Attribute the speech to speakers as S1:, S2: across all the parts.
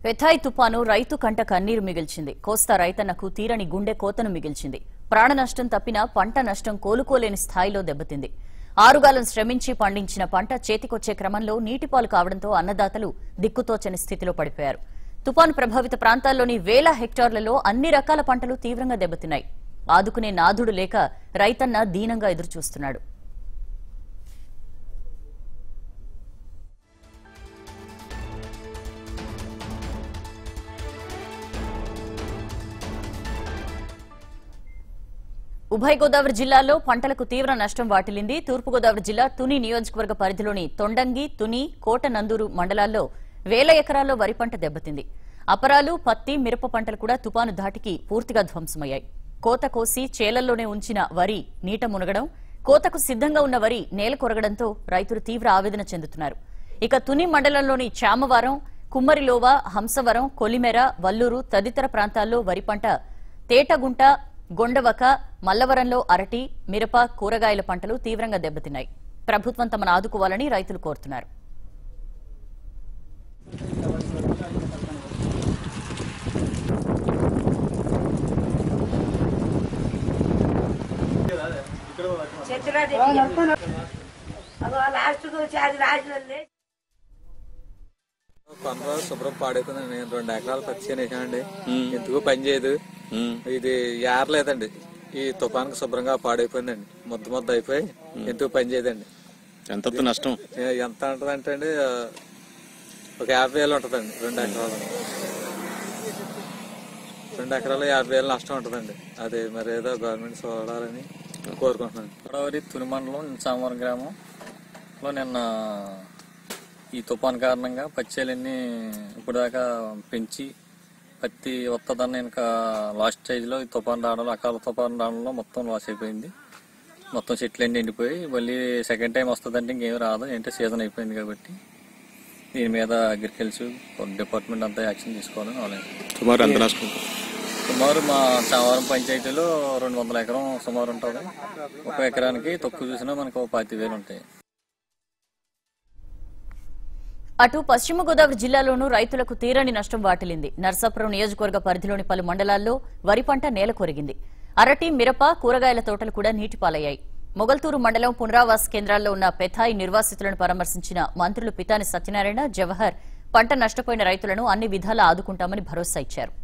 S1: Phethai తుపాను రైతు కంట కన్నీరు మిగిల్చింది కోస్తా రైతన్నకు తీరని గుండె కోతను మిగిల్చింది ప్రాణ నష్టం తప్పినా పంట నష్టం కోలుకోలేని స్థాయిలో దెబ్బతింది ఆరుగాలం శ్రమించి పండించిన పంట చేతికొచ్చే క్రమంలో నీటిపాలు కావడంతో అన్నదాతలు దిక్కుతోచని స్థితిలో పడిపోయారు తుపాను ప్రభావిత ప్రాంతాల్లోని వేల హెక్టార్లలో అన్ని రకాల పంటలు తీవ్రంగా దెబ్బతిన్నాయి ఆదుకునే నాథుడు లేక రైతన్న దీనంగా ఎదురుచూస్తున్నాడు ఉభయ గోదావరి జిల్లాల్లో పంటలకు తీవ్ర నష్టం వాటిల్లింది తూర్పుగోదావరి జిల్లా తుని నియోజకవర్గ పరిధిలోని తొండంగి తుని కోటనందూరు మండలాల్లో వేల ఎకరాల్లో వరి పంట దెబ్బతింది అపరాలు పత్తి మిరప పంటలు కూడా తుపాను ధాటికి పూర్తిగా ధ్వంసమయ్యాయి కోత కోసి చేలల్లోనే ఉంచిన వరి నీట మునగడం కోతకు సిద్ధంగా ఉన్న వరి నేల కొరగడంతో రైతులు తీవ్ర ఆవేదన చెందుతున్నారు ఇక తుని మండలంలోని చామవారం కుమ్మరిలోవ హంసవరం కొలిమెర వల్లూరు తదితర ప్రాంతాల్లో వరి పంట తేటగుంట గొండవక మల్లవరంలో అరటి మిరప కూరగాయల పంటలు తీవ్రంగా దెబ్బతిన్నాయి ప్రభుత్వం తమను ఆదుకోవాలని రైతులు కోరుతున్నారు
S2: లాస్ట్ వచ్చి అది లాస్ట్
S3: కొందరు శుభ్రం పాడైపోయిందండి నేను రెండు ఎకరాలు పచ్చి వేసానండి ఎందుకు పని చేయదు ఇది ఏరలేదండి ఈ తుఫాన్కి శుభ్రంగా పాడైపోయిందండి ముద్ద ముద్ద అయిపోయి ఎందుకు పని చేయదండి
S4: ఎంత వస్తుంది నష్టం
S3: ఏ- ఎంత ఉంటదంటే అండి ఆ, ఒక యాభై వేలు ఉంటదండి రెండు ఎకరాలు రెండు ఎకరాలు యాభై వేలు నష్టం ఉంటదండి అది మరి ఏదో గవర్నమెంట్ చూడాలని కోరుకుంటున్నాను
S5: గోదావరి తుని మండలం సామవరం గ్రామంలో నిన్న ఈ తుఫాన్ కారణంగా పచ్చేలన్నీ ఇప్పుడు దాకా పెంచి పత్తి వస్తుందన్న ఇంకా లాస్ట్ స్టేజ్లో ఈ తుఫాన్ రావడంలో అకాల తుఫాన్ రావడంలో మొత్తం లాస్ అయిపోయింది మొత్తం చెట్లు అన్ని ఎండిపోయి మళ్ళీ సెకండ్ టైం వస్తుందంటే ఇంకేం రాదు ఏంటంటే సీజన్ అయిపోయింది కాబట్టి దీని మీద అగ్రికల్చర్ డిపార్ట్మెంట్ అంతా యాక్షన్ తీసుకోవాలని ఆలోచన
S4: సుమారు ఎంత నష్టం
S5: సుమారు మా చావరం పంచాయతీలో రెండు వందల ఎకరం సుమారు ఉంటుంది ఒక ఎకరానికి తక్కువ చూసినా మనకు ఒక పాతి వేలు ఉంటాయి
S1: అటు పశ్చిమ గోదావరి జిల్లాలోనూ రైతులకు తీరని నష్టం వాటిల్లింది నర్సాపురం నియోజకవర్గ పరిధిలోని పలు మండలాల్లో వరి పంట నేల కొరిగింది అరటి మిరప కూరగాయల తోటలు కూడా నీటిపాలయ్యాయి మొగల్తూరు మండలం పునరావాస కేంద్రాల్లో ఉన్న పెథాయి నిర్వాసితులను పరామర్శించిన మంత్రులు పితాని సత్యనారాయణ జవహర్ పంట నష్టపోయిన రైతులను అన్ని విధాలా ఆదుకుంటామని భరోసా ఇచ్చారు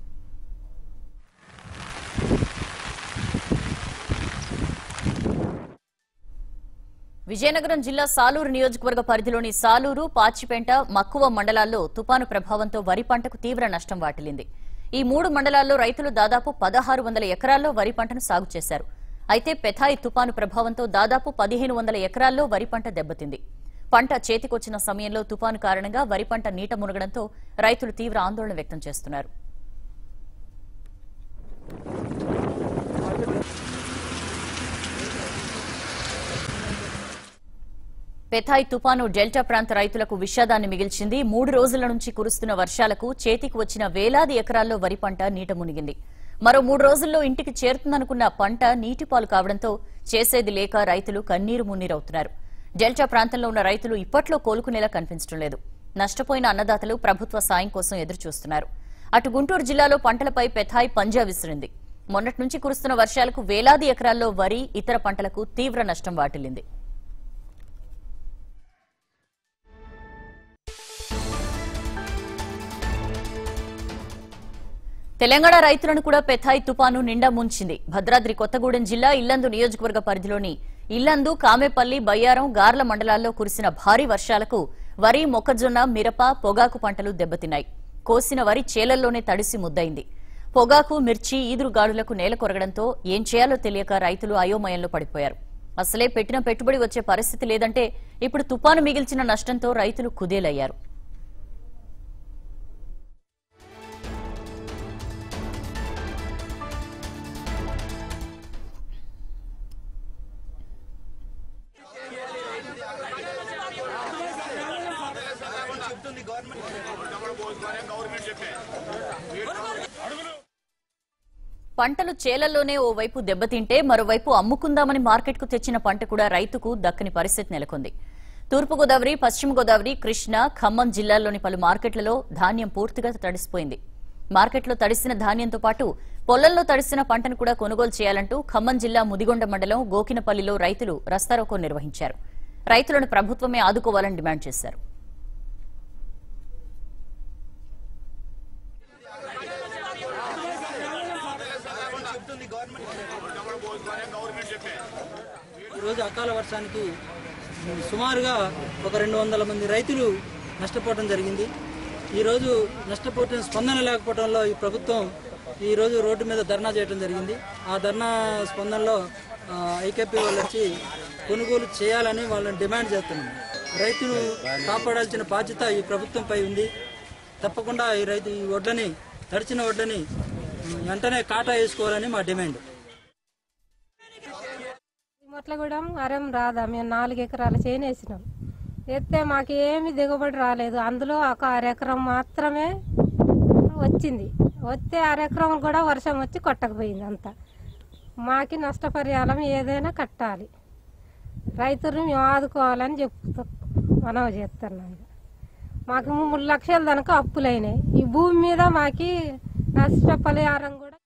S1: విజయనగరం జిల్లా సాలూరు నియోజకవర్గ పరిధిలోని సాలూరు పాచిపేంట మక్కువ మండలాల్లో తుపాను ప్రభావంతో వరి పంటకు తీవ్ర నష్టం వాటిల్లింది ఈ మూడు మండలాల్లో రైతులు దాదాపు పదహారు వందల ఎకరాల్లో వరి పంటను సాగు చేశారు అయితే పెథాయి తుపాను ప్రభావంతో దాదాపు పదిహేను వందల ఎకరాల్లో వరి పంట దెబ్బతింది పంట చేతికొచ్చిన సమయంలో తుపాను కారణంగా వరి పంట నీట మునగడంతో రైతులు తీవ్ర ఆందోళన వ్యక్తం చేస్తున్నారు పెథాయ్ తుపాను డెల్టా ప్రాంత రైతులకు విషాదాన్ని మిగిల్చింది మూడు రోజుల నుంచి కురుస్తున్న వర్షాలకు చేతికి వచ్చిన వేలాది ఎకరాల్లో వరి పంట నీట మునిగింది మరో మూడు రోజుల్లో ఇంటికి చేరుతుందనుకున్న పంట నీటిపాలు కావడంతో చేసేది లేక రైతులు కన్నీరు మున్నీరవుతున్నారు డెల్టా ప్రాంతంలో ఉన్న రైతులు ఇప్పట్లో కోలుకునేలా కనిపించడం లేదు నష్టపోయిన అన్నదాతలు ప్రభుత్వ సాయం కోసం ఎదురుచూస్తున్నారు అటు గుంటూరు జిల్లాలో పంటలపై పెథాయ్ పంజా విసిరింది మొన్నటి నుంచి కురుస్తున్న వర్షాలకు వేలాది ఎకరాల్లో వరి ఇతర పంటలకు తీవ్ర నష్టం వాటిల్లింది తెలంగాణ రైతులను కూడా పెథాయ్ తుపాను నిండా ముంచింది భద్రాద్రి కొత్తగూడెం జిల్లా ఇల్లందు నియోజకవర్గ పరిధిలోని ఇల్లందు కామేపల్లి బయ్యారం గార్ల మండలాల్లో కురిసిన భారీ వర్షాలకు వరి మొక్కజొన్న మిరప పొగాకు పంటలు దెబ్బతిన్నాయి కోసిన వరి చేలల్లోనే తడిసి ముద్దయింది పొగాకు మిర్చి ఈదురుగాడులకు నేల కొరగడంతో ఏం చేయాలో తెలియక రైతులు అయోమయంలో పడిపోయారు అసలే పెట్టిన పెట్టుబడి వచ్చే పరిస్థితి లేదంటే ఇప్పుడు తుపాను మిగిల్చిన నష్టంతో రైతులు కుదేలయ్యారు పంటలు చేలల్లోనే ఓవైపు దెబ్బతింటే మరోవైపు అమ్ముకుందామని మార్కెట్కు తెచ్చిన పంట కూడా రైతుకు దక్కని పరిస్థితి నెలకొంది తూర్పుగోదావరి పశ్చిమ గోదావరి కృష్ణా ఖమ్మం జిల్లాల్లోని పలు మార్కెట్లలో ధాన్యం పూర్తిగా తడిసిపోయింది మార్కెట్లో తడిసిన ధాన్యంతో పాటు పొలంలో తడిసిన పంటను కూడా కొనుగోలు చేయాలంటూ ఖమ్మం జిల్లా ముదిగొండ మండలం గోకినపల్లిలో రైతులు రస్తారోకో నిర్వహించారు రైతులను ప్రభుత్వమే ఆదుకోవాలని డిమాండ్ చేశారు
S6: ఈరోజు అకాల వర్షానికి సుమారుగా ఒక రెండు వందల మంది రైతులు నష్టపోవడం జరిగింది ఈరోజు నష్టపోవటం స్పందన లేకపోవడంలో ఈ ప్రభుత్వం ఈరోజు రోడ్డు మీద ధర్నా చేయడం జరిగింది ఆ ధర్నా స్పందనలో ఐకేపీ వాళ్ళు వచ్చి కొనుగోలు చేయాలని వాళ్ళని డిమాండ్ చేస్తున్నాం రైతును కాపాడాల్సిన బాధ్యత ఈ ప్రభుత్వంపై ఉంది తప్పకుండా ఈ రైతు ఈ వడ్లని తడిచిన వడ్లని వెంటనే కాటా వేసుకోవాలని మా డిమాండ్
S7: మొట్లగూడెం అరం రాదా మేము నాలుగు ఎకరాల చేను వేసినాం ఎత్తే మాకు ఏమి దిగుబడి రాలేదు అందులో ఒక అరెకరం మాత్రమే వచ్చింది వస్తే అరెకరం కూడా వర్షం వచ్చి కొట్టకపోయింది అంతా మాకి నష్టపరిహారం ఏదైనా కట్టాలి రైతులు మేము ఆదుకోవాలని చెప్తూ మనవి చేస్తున్నాం మాకు మూడు లక్షల దానికి అప్పులైనాయి ఈ భూమి మీద మాకి నష్టపరిహారం కూడా